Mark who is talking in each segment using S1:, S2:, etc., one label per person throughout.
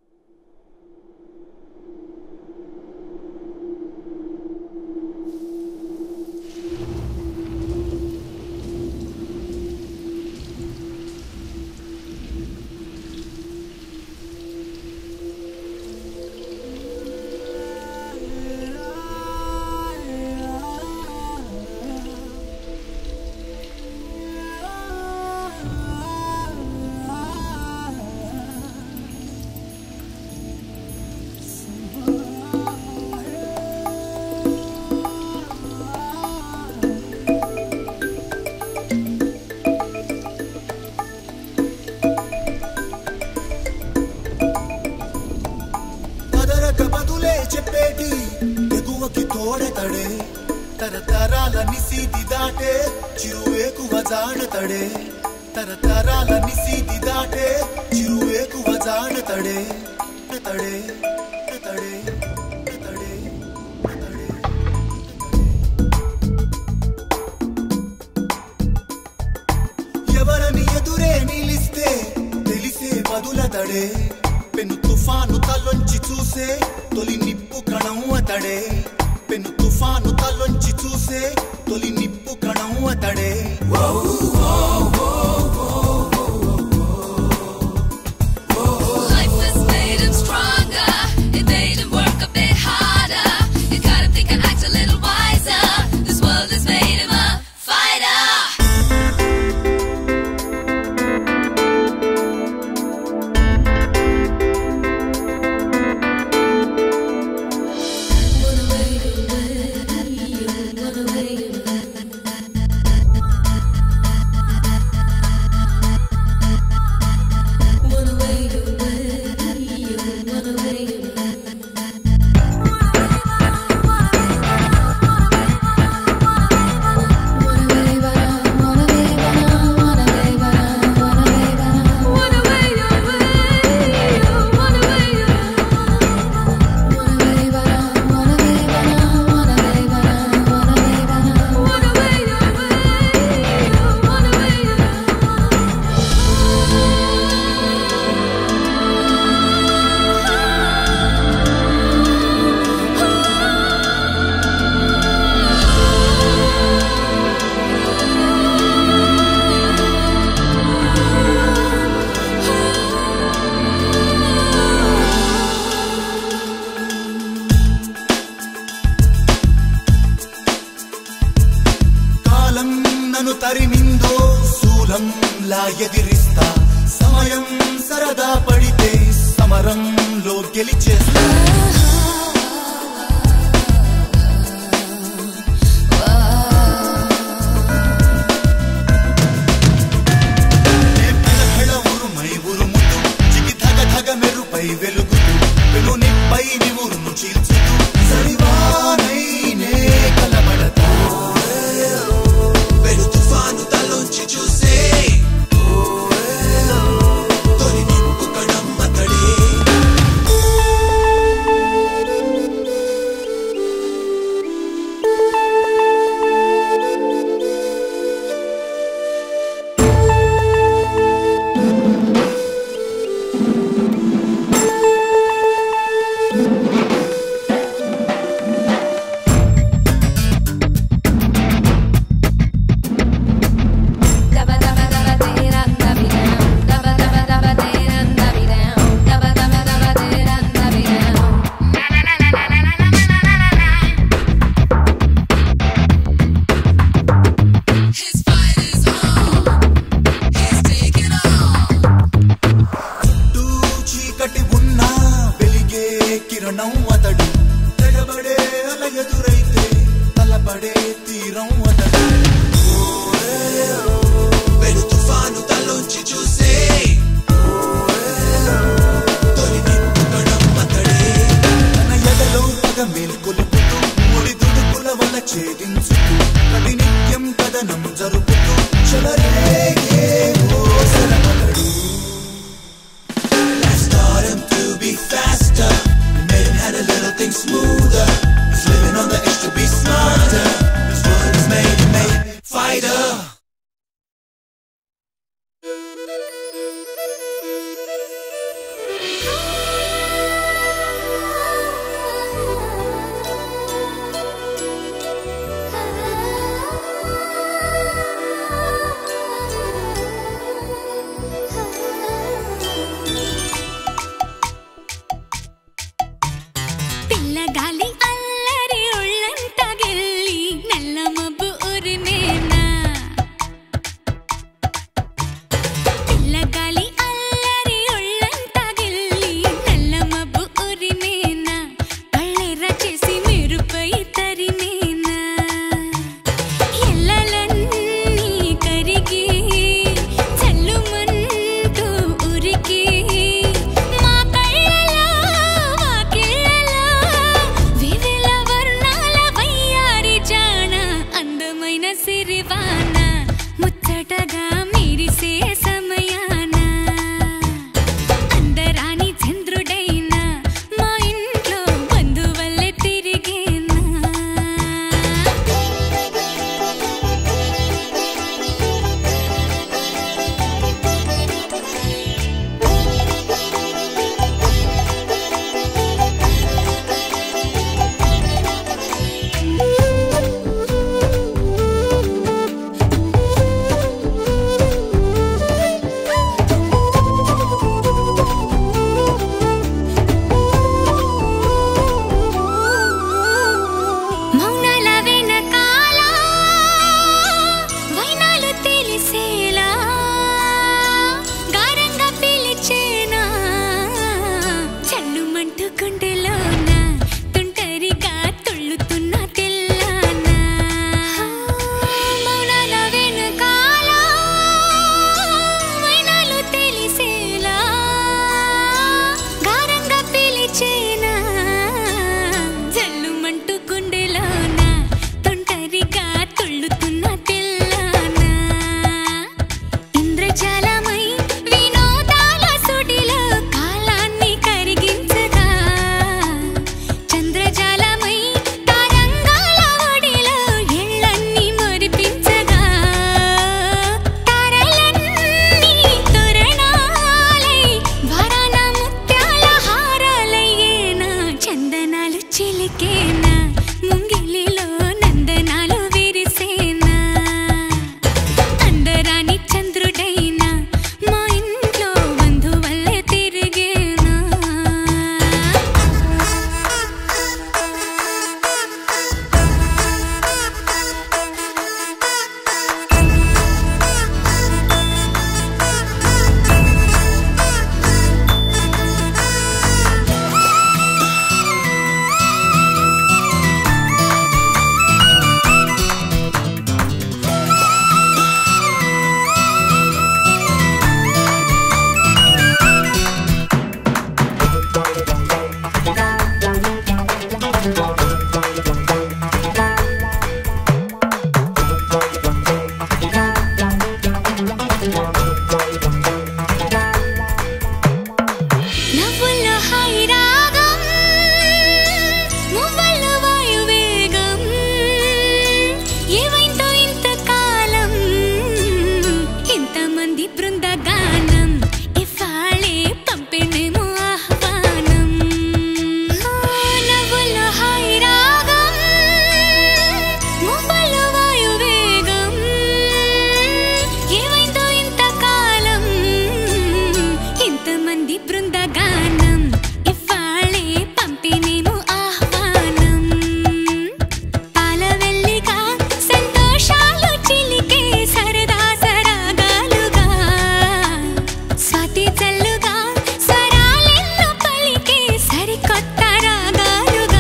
S1: కదరక బదులే చెప్పేటి ఎగువకి తోడెతడే తరతరాల నిసీది దాటే చిరువేకువ జాడతడే తరతరాల నిసీది దాటే చిరువేకువ జాడతడే తడే తడే తడే తడే ఎవరని ఎదురే నిలిస్తే తెలిసే బదులతడే పెను తుఫాను తలొంచి చూసే తొలి నిప్పు కణం అతడే పెను తుఫాను తలొంచి చూసే తొలి నిప్పు కణం అతడే
S2: Life has made him stronger. It made him work a bit harder. It got him thinking, act a little wiser. This world has made him a fighter.
S1: కాలం నన్ను తరిమిందో శూలంలా ఎదిరిస్తా సమయం సరదా పడితే సమరంలో గెలిచేస్తా నే పెళపెళ ఉరుమై ఉరుముతూ, చికి ధగ ధగ మెరుపై వెలుగుతూ, పెను నిప్పై నివురును చీల్చుతూ, సరివానై నే కలబడతా.
S3: పెను తుఫాను తలోంచి చూసే తొలి నిప్పు కణం అతడే
S4: మంది బృందగానం ఇవ్వాళే పంపినేము ఆహ్వానం పాలవెల్లిగా సంతోషాలు చిలికే సరదా సరాగాలుగా స్వాతి చల్లుగా స్వరాలెన్నో పలికే సరికొత్త రాగాలుగా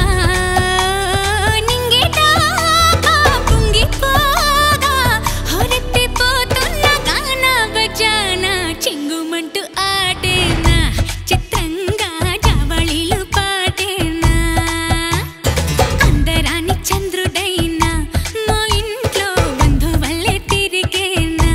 S4: నింగిటాకా పొంగిపోగా హొరెత్తిపోతున్న గాన బజాన చింగుమంటూ ఆడేనా చిత్రంగా జావళిలు పాడేనా అందరాని చంద్రుడైనా మా ఇంట్లో బంధువల్లే తిరిగేనా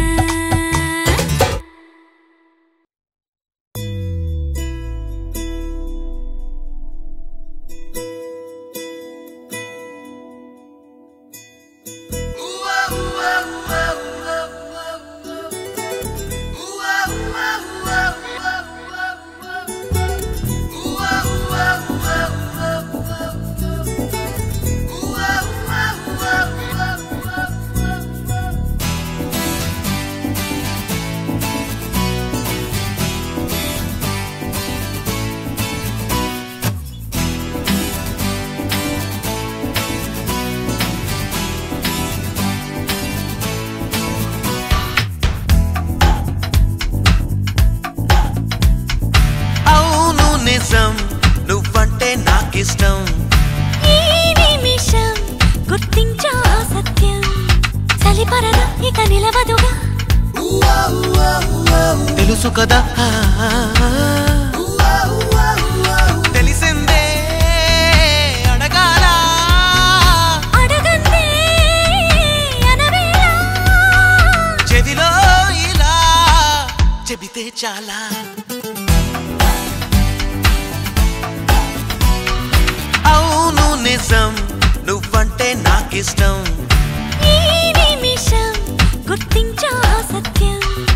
S3: అవును నిజం నువ్వంటే నాకిష్టం
S4: ఈ నిమిషం గుర్తించా సత్యం చలిపరద ఇక నిలవదుగా
S3: తెలుసు కదా తెలిసిందే అడగాల
S4: అడగందే అనవేళ
S3: చెవిలో ఇలా చెబితే చాలా అవును నిజం నువ్వంటే నాకిష్టం
S4: ఈ నిమిషం గుర్తించా సత్యం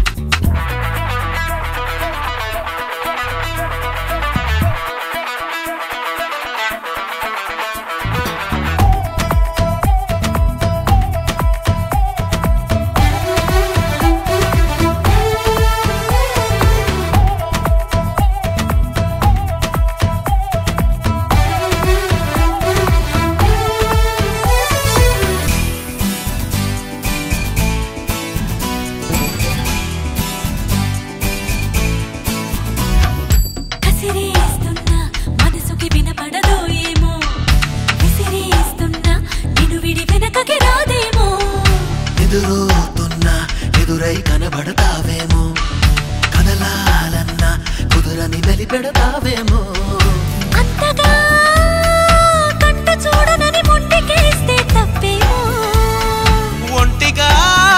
S4: కసిరేస్తున్నా మనసుకి వినపడదో ఏమో విసిరేస్తున్నా నిన్ను విడి వెనకకి రాదేమో
S3: ఎదురవుతున్నా ఎదురై కనబడతావేమో కదలాలన్నా కుదురని వెలిపెడతావేమో
S4: అంతగా కంట చూడనని మొండికేస్తే తప్పేమో
S3: ఒంటిగా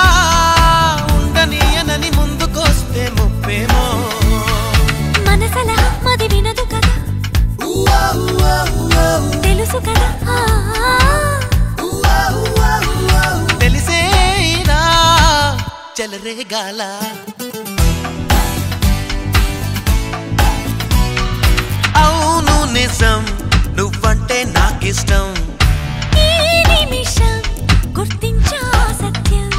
S3: ఉండనీయనని ముందుకొస్తే ముప్పేమో
S4: మనసలా మది వినదు కదా తెలుసు కదా ఆ,
S3: తెలిసేనా చెలరేగాల అవును నిజం నువ్వంటే నాకిష్టం
S4: ఈ నిమిషం గుర్తించా సత్యం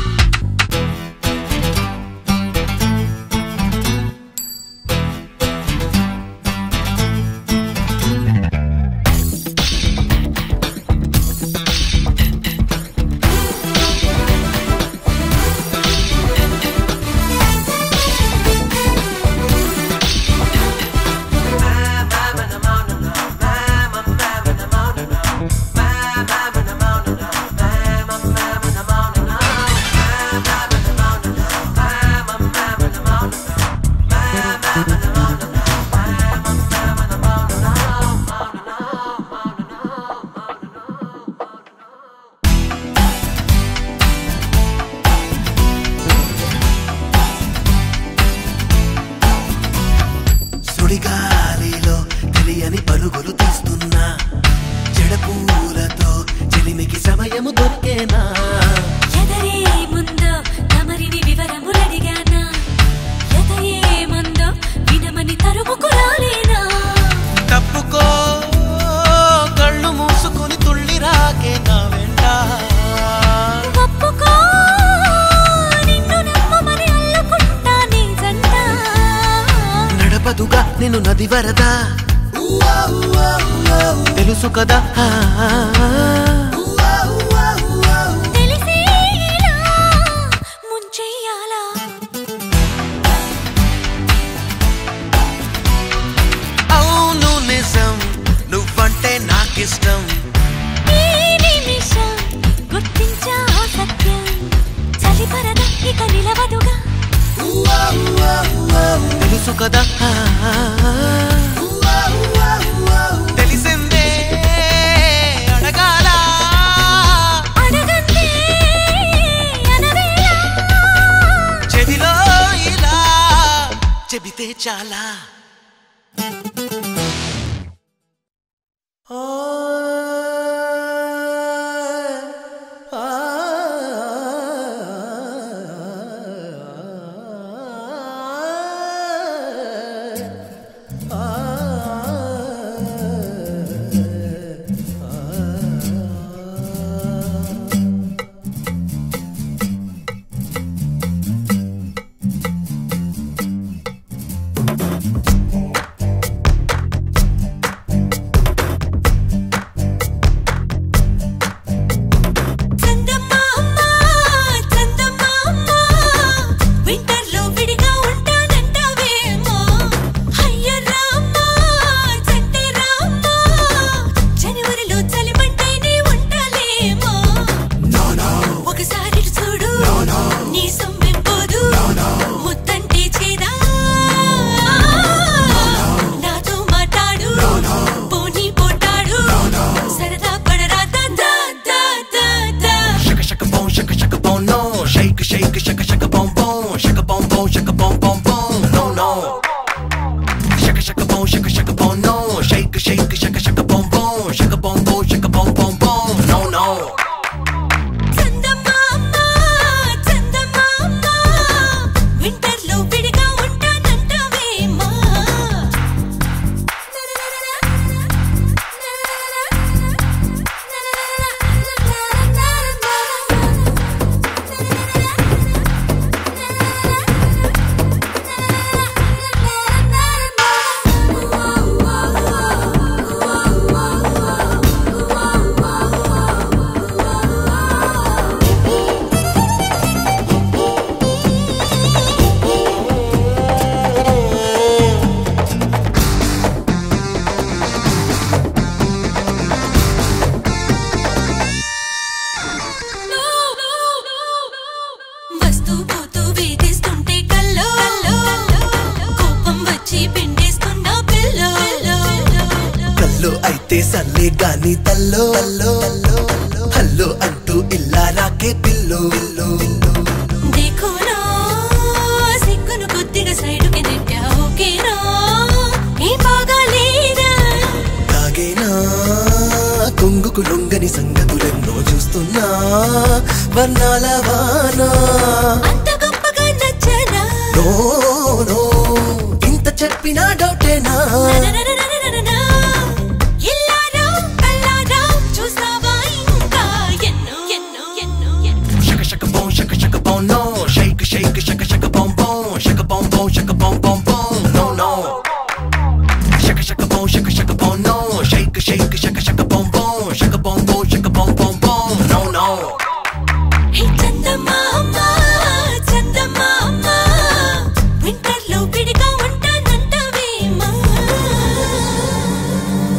S3: సుడిగాలిలో తెలియని పరుగులు తీస్తున్నా జడపూలతో చెలిమికి సమయము దొరికేనా
S4: ఎదరే ముందో తమరిని వివరములడిగానా ఎద ఏముందో వినమని తరుముకు రాలేనా
S3: తప్పుకో కళ్ళు మూసుకుని తుళ్ళి రాకే నా వెంట
S4: ఒప్పుకో నిన్ను నమ్మమని అల్లుకుంటా నీ జంట
S3: నడపదుగా నేను నది వరదా తెలుసు కదా ఆ,
S4: తెలిసేలా ముంచెయ్యాలా
S3: అవును నిజం నువ్వంటే నాకిష్టం
S4: ఈ నిమిషం గుర్తించా ఆ సత్యం చలిపరద ఇక నిలవదుగా
S3: తెలుసు కదా ఆ, తెలిసిందే అడగాల
S4: అడగందే అనవేళ
S3: చెవిలో ఇలా చెబితే చాలా
S4: చందమామ చందమామ వింటర్లో విడిగా ఉంటానంటావేమో అయ్య రామ చంటి రామ జనవరిలో చలిమంటే నీ ఉంటాలేమో ఒకసారి ఇటు చూడు నీ సొమ్మెం పోదు ముత్తంటే చేదా నాతో మాట్లాడు పోనీ పోటాడు సరదా పడరా దా దా దా దా దా
S3: Shaka shaka boom, shaka shaka boom, no. Shake shake shaka shaka boom boom, shaka boom boom, shaka boom boom boom, no no. Shaka shaka boom, shaka shaka boom, no. Shake shake shaka shaka boom boom, shaka boom boom, shaka boom boom boom, no no.
S4: చందమామ చందమామ వింటర్లో విడిగా ఉంటానంటావేమా వస్తూ పోతూ వేధిస్తుంటే కల్లో కోపం వచ్చి పిండేస్తున్నా pillow
S3: కల్లో అయితే సల్లే గాని తల్లో తల్లో హల్లో అంటూ ఇల్లా రాకే పిల్లో
S4: దేఖోనా సిగ్గును కొద్దిగా సైడుకి నెట్టా ఓకేనా ఏ బాగా లేదా
S3: తాగేనా కొంగుకు లొంగని సంగతులెన్నో చూస్తున్నా వర్ణాల వానా
S4: అంత గొప్పగా నచ్చనా
S3: నో నో ఇంత చెప్పినా డౌటేనా
S4: ననననననననా. ఇల్లారా, కల్లారా, చూసావా ఇంకా ఎన్నో ఎన్నో ఎన్నో ఎన్నో
S3: Shaka shaka boom, shaka shaka boom, no. Shake shake shaka shaka boom boom, shaka boom boom, shaka boom boom boom, no no. Shaka shaka boom, shaka shaka boom, no. Shake shake shaka shaka boom boom, shaka boom boom, shaka boom boom boom, no no.
S4: హే చందమామ చందమామ వింటర్లో విడిగా ఉంటానంటావేమా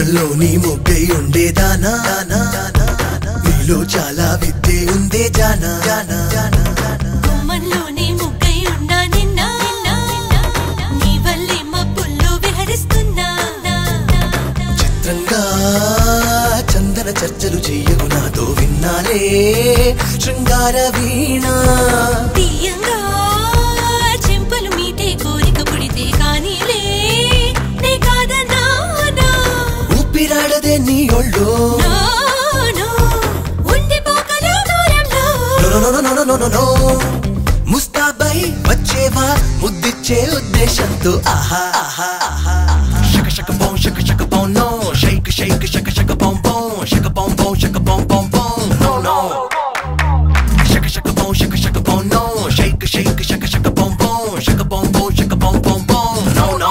S3: కొమ్మల్లోని మొగ్గై ఉండేదానా నీలో చాలా విద్య ఉందే జానా జానా జానా జానా
S4: గుమ్మంలోనే ముగ్గై ఉన్నా నిన్న నీ వల్లే మబ్బుల్లో విహరిస్తున్నా
S3: చిత్రంగా చందన చర్చలు చెయ్యకు నాతో విన్నాలే శృంగార వీణ
S4: తీయంగా చెంపలు మీటే కోరిక పుడితే కానీలే నే కాదన్నానా
S3: ఊపిరాడదే నీ ఒళ్ళో
S4: నో, నో, ఉండిపోకలు దూరంలో
S3: no no no no no no no ముస్తాబై వచ్చేవా ముద్దిచ్చే ఉద్దేశంతో ఆహా ఆహా ఆహా షక షక బౌం షక షక బౌం నో షైక్ షైక్ షక షక బౌం బౌం షక బౌం బౌం షక బౌం బౌం బౌం నో నో షక షక బౌం షక షక బౌం నో షైక్ షైక్ షక షక బౌం బౌం షక బౌం బౌం షక బౌం బౌం బౌం నో నో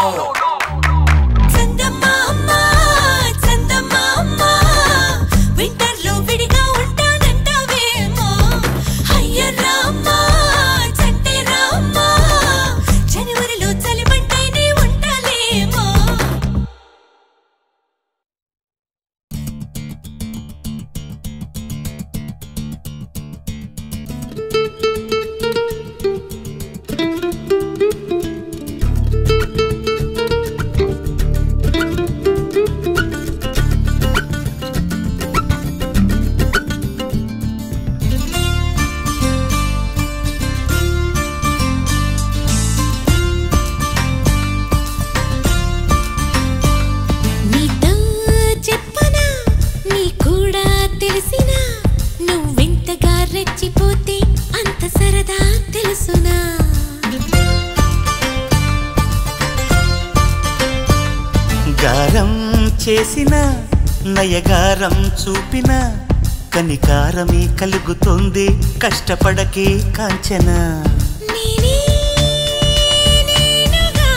S4: చందమామ చందమామ వింటర్లో విడిగా ఉంటానంటావేమో అయ్య రామ చంటే రామ జనవరిలో చలిమంటేనే ఉంటాలేమో నీతో చెప్పనా నీ కూడా తెలిసినా నువ్వెంతగా రెచ్చిపోతే అంత సరదా తెలుసునా
S5: గారం చేసిన నయగారం చూపిన కనికారమే కలుగుతుంది కష్టపడకే కాంచన
S4: నేనే నేనుగా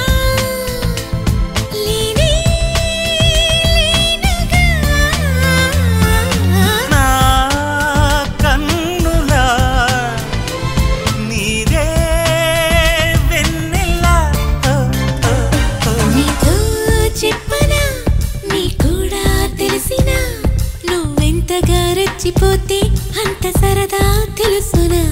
S4: లేనే లేనుగా
S5: నా కన్నులా నీరే వెన్నెలా ఓ, ఓ, ఓ.
S4: నీతో చెప్పనా నీ కూడా తెలిసినా నువ్వెంతగా రెచ్చిపోతే అంత సరదా తెలుసునా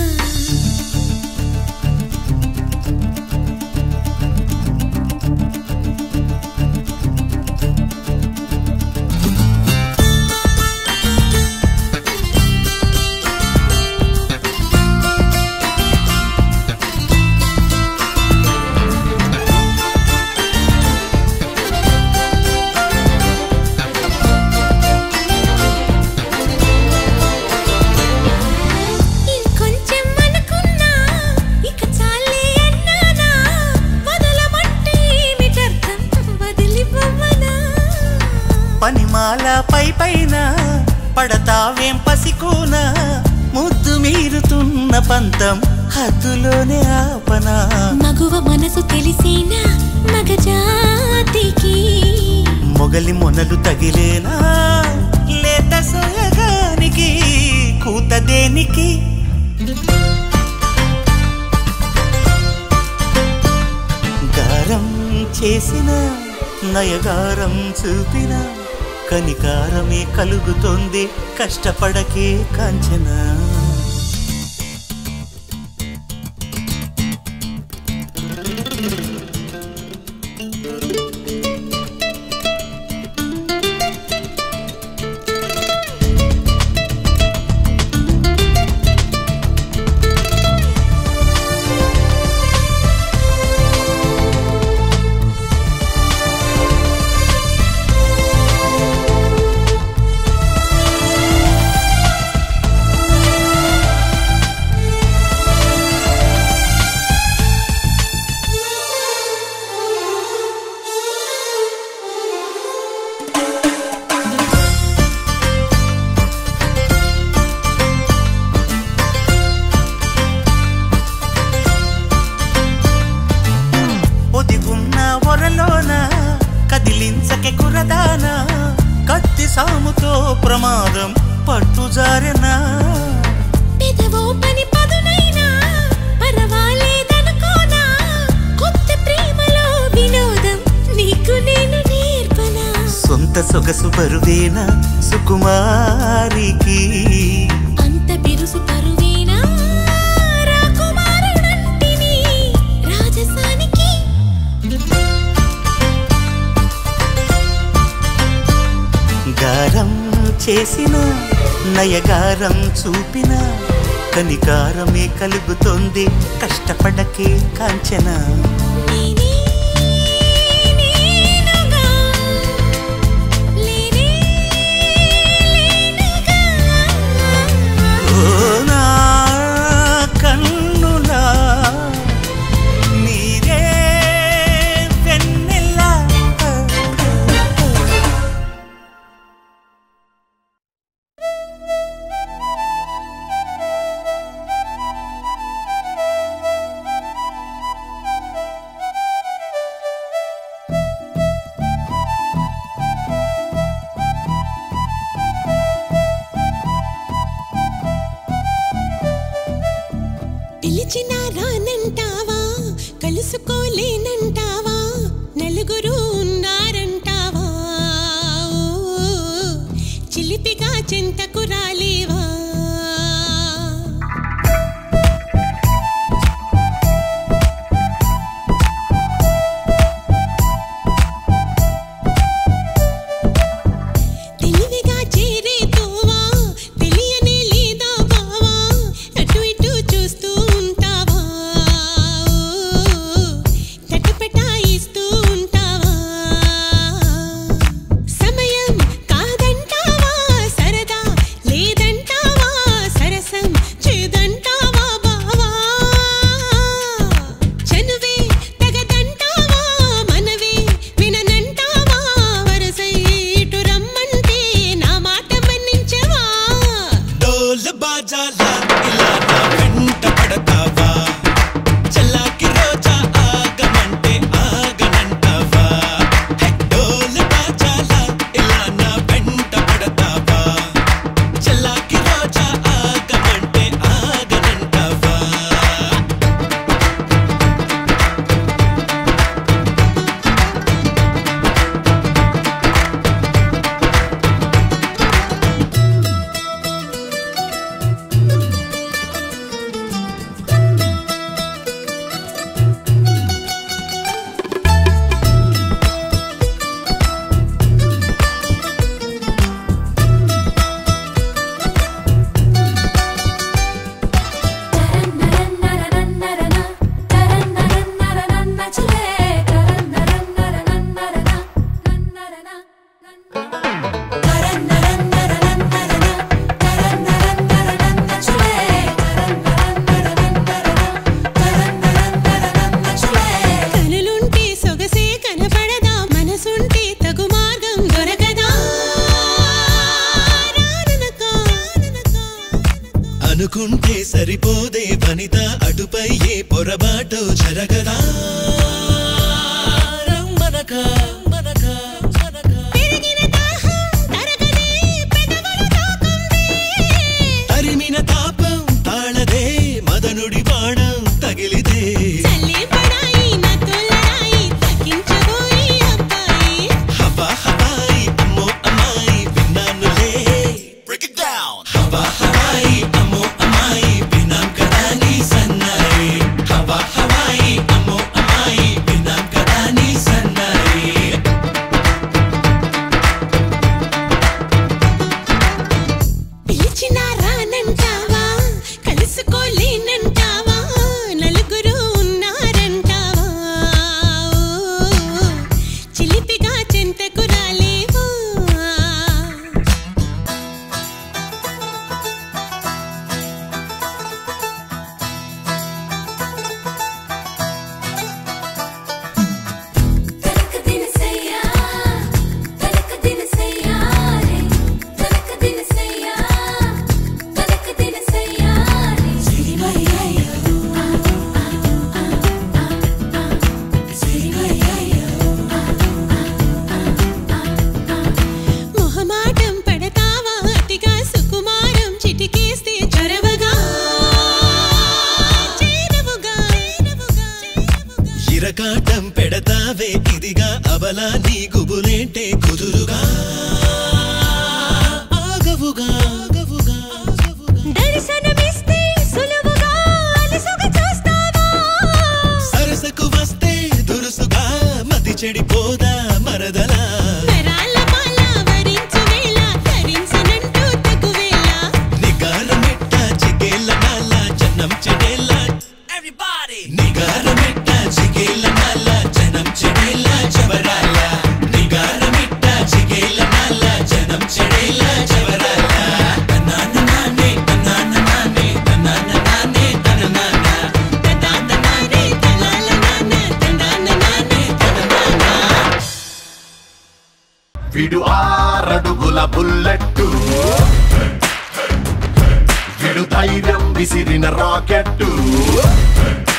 S4: ఇంకొంచెం అనుకున్నా ఇక చాలే అన్నానా వదలమంటే ఏమిటర్థం వదిలిపోవనా
S5: పనిమాల పై పైన పడతావేం పసికోన ముద్దు మీరుతున్న పంతం హద్దులోనే ఆపనా
S4: మగువ మనసు తెలిసేనా మగజాతికి
S5: మొగలి మొనలు తగిలేనా లేత సోయగానికి కూత దేనికి గారం చేసిన నయగారం చూపిన కనికారమే కలుగుతోంది కష్టపడకే కాంచనా ఒదిగున్న ఒరలోన కదిలించకే కురదానా కత్తి సాముతో ప్రమాదం పట్టుజారెనా
S4: పెదవో పని పదునైనా పర్వాలేదనుకోనా కొత్త ప్రేమలో వినోదం నీకు నేను నేర్పనా
S5: సొంత సొగసు బరువేన సుకుమారికి
S4: అంత బిరుసు పరువేనా రాకుమారుడంటిని రాజసానికి
S5: గారం చేసిన నయగారం చూపిన కనికారమే కలుగుతోంది కష్టపడకే కాంచన
S4: నేనే నేనుగా లేనే లేనుగా
S5: ఓ నా కన్నులా నీరే వెన్నెలా
S4: పిలిచినా రానంటావా కలుసుకోలేనంటావా నలుగురు ఉన్నారంటావా ఓ, చిలిపిగా చింతకు రాలేవా తెలివిగా చేరే తోవా తెలియనే లేదా బావా అటు ఇటు చూస్తూ ఉంటావా తటపటాయిస్తూ ఉంటావా సమయం కాదంటావా సరదా లేదంటావా సరసం చేదంటావా బావా చనువే తగదంటావా మనవే విననంటావా వరసై ఇటు రమ్మంటే నా మాట మన్నించవా
S1: డోలు బాజాల ఇలా నా వెంట పడతావా చల్లాకి రోజా ఆగమంటే ఆగనంటావా హే, డోలు బాజాల ఇలా నా వెంట పడతావా చల్లాకి రోజా ఆగమంటే ఆగనంటావా
S4: కనులుంటే సొగసే కనపడదా మనసుంటే తగు మార్గం దొరకదా రాననకా, రాననకా, రాననకా.
S1: అనుకుంటే సరిపోదే వనిత అటుపై ఏ పొరబాటు జరగదా రమ్మనక, మనక, మనక.
S4: పెరిగిన దాహం తరగదే పెదవుల తాకందే
S1: తరిమిన తాపం తాళదే మదనుడి బాణం తగిలిదే
S4: చల్లే పడాయి నా తొలరాయి తగ్గించబోయి అబ్బాయి
S1: హవా హవాయి అమ్మో అమ్మాయి విన్నానులే Break it down. హవా హవాయి అమ్మో అమ్మాయి విన్నాం కదా నీ సన్నాయి హవా హవాయి అమ్మో అమ్మాయి విన్నాం కదా నీ సన్నాయి
S4: పిలిచినా రానంటావా కలుసుకోలేనంటావా నలుగురు ఉన్నారంటావా చిలిపిగా చెంతకు రాలేవా
S2: తనక దినసయ్యా తనక దినసయ్యా రే తనక దినసయ్యా తనక దినసయ్యా రే సిరిమయ్యయ్యో సిరిమయ్యయ్యో
S4: మొహమాటం పడతావా అతిగా సుకుమారం చిటికేస్తే చొరవగా చేరవుగా చేరవుగా చేరవుగా
S1: ఇరకాటం పెడతావే ఇదిగా అవలా నీ గుబులేంటే కుదురుగా
S6: బుల్లెట్టు విడు ధైర్యం విసిరిన రాకెట్టు